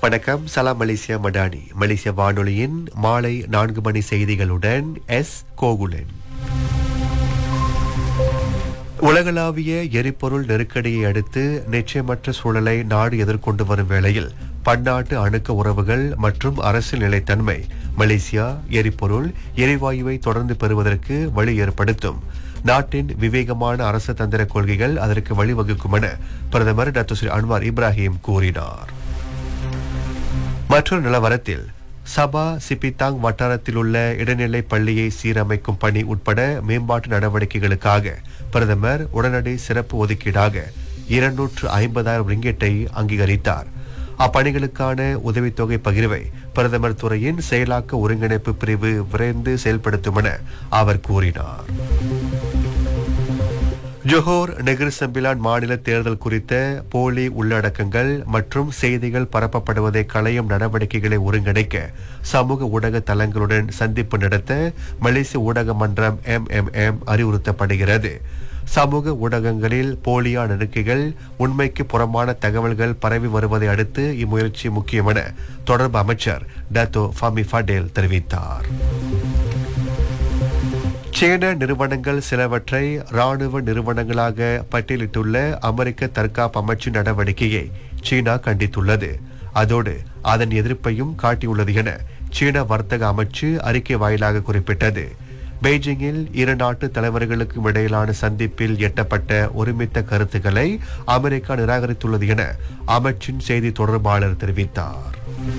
வணக்கம் சலாம் மலேசியா மடானி மலேசிய வானொலியின் மாலை நான்கு மணி செய்திகளுடன் எஸ் கோகுலன் உலகளாவிய எரிபொருள் நெருக்கடியை அடுத்து நிச்சயமற்ற சூழலை நாடு எதிர்கொண்டு வரும் வேளையில் பன்னாட்டு அணுக்க உறவுகள் மற்றும் அரசியல் நிலைத்தன்மை மலேசியா எரிபொருள் எரிவாயுவை தொடர்ந்து பெறுவதற்கு வழி ஏற்படுத்தும் நாட்டின் விவேகமான அரசு தந்திர கொள்கைகள் அதற்கு வழிவகுக்கும் என பிரதமர் டாக்டர் ஸ்ரீ அன்வார் இப்ராஹிம் கூறினார் மற்றொரு நிலவரத்தில் சபா சிபித்தாங் வட்டாரத்தில் உள்ள இடைநிலை பள்ளியை சீரமைக்கும் பணி உட்பட மேம்பாட்டு நடவடிக்கைகளுக்காக பிரதமர் உடனடி சிறப்பு ஒதுக்கீடாக இருநூற்று ஐம்பதாயிரம் ரிங்கெட்டை அங்கீகரித்தார் அப்பணிகளுக்கான உதவித்தொகை பகிர்வை பிரதமர் துறையின் செயலாக்க ஒருங்கிணைப்பு பிரிவு விரைந்து செயல்படுத்தும் என அவர் கூறினார் ஜொஹோர் நெகிர் சம்பிலான் மாநில தேர்தல் குறித்த போலி உள்ளடக்கங்கள் மற்றும் செய்திகள் பரப்பப்படுவதை களையும் நடவடிக்கைகளை ஒருங்கிணைக்க சமூக ஊடக தளங்களுடன் சந்திப்பு நடத்த மலேசிய ஊடக மன்றம் எம்எம்எம் அறிவுறுத்தப்படுகிறது சமூக ஊடகங்களில் போலியான அறிக்கைகள் உண்மைக்கு புறம்பான தகவல்கள் பரவி வருவதை அடுத்து இம்முயற்சி முக்கியம் என தொடர்பு அமைச்சர் டத்தோ ஃபமி ஃபடேல் தெரிவித்தார் சீன நிறுவனங்கள் சிலவற்றை ராணுவ நிறுவனங்களாக பட்டியலிட்டுள்ள அமெரிக்க தற்காப்பு அமைச்சின் நடவடிக்கையை சீனா கண்டித்துள்ளது அதோடு அதன் எதிர்ப்பையும் காட்டியுள்ளது என சீன வர்த்தக அமைச்சு அறிக்கை வாயிலாக குறிப்பிட்டது பெய்ஜிங்கில் இரு நாட்டு தலைவர்களுக்கும் இடையிலான சந்திப்பில் எட்டப்பட்ட ஒருமித்த கருத்துக்களை அமெரிக்கா நிராகரித்துள்ளது என அமைச்சின் செய்தி தொடர்பாளர் தெரிவித்தார்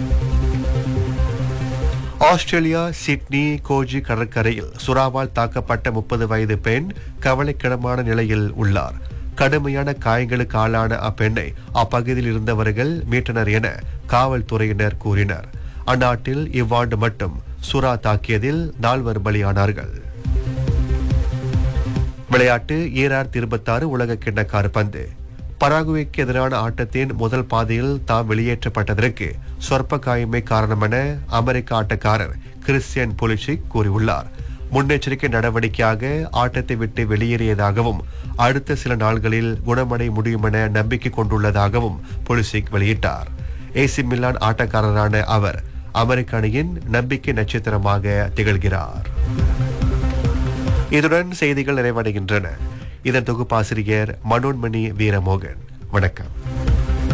ஆஸ்திரேலியா சிட்னி கோஜி கடற்கரையில் சுறாவால் தாக்கப்பட்ட முப்பது வயது பெண் கவலைக்கிடமான நிலையில் உள்ளார் கடுமையான காயங்களுக்கு ஆளான அப்பெண்ணை அப்பகுதியில் இருந்தவர்கள் மீட்டனர் என காவல்துறையினர் கூறினர் அந்நாட்டில் இவ்வாண்டு மட்டும் சுறா தாக்கியதில் நால்வர் பலியானார்கள் விளையாட்டு ஈராயிரத்தி இருபத்தாறு உலக கிண்ண காற்பந்து பராகுவேக்கு எதிரான ஆட்டத்தின் முதல் பாதையில் தாம் வெளியேற்றப்பட்டதற்கு சொற்ப காயமே காரணம் என அமெரிக்க ஆட்டக்காரர் கிறிஸ்டியன் புலிஷிக் கூறியுள்ளார் முன்னெச்சரிக்கை நடவடிக்கையாக ஆட்டத்தை விட்டு வெளியேறியதாகவும் அடுத்த சில நாள்களில் குணமடை முடியும் என நம்பிக்கை கொண்டுள்ளதாகவும் புலிசிக் வெளியிட்டார் ஏசி மில்லான் ஆட்டக்காரரான அவர் அமெரிக்க அணியின் நம்பிக்கை நட்சத்திரமாக திகழ்கிறார் இதுடன் செய்திகள் நிறைவடைகின்றன இதன் தொகுப்பாசிரியர் மனோன்மணி வீரமோகன் வணக்கம்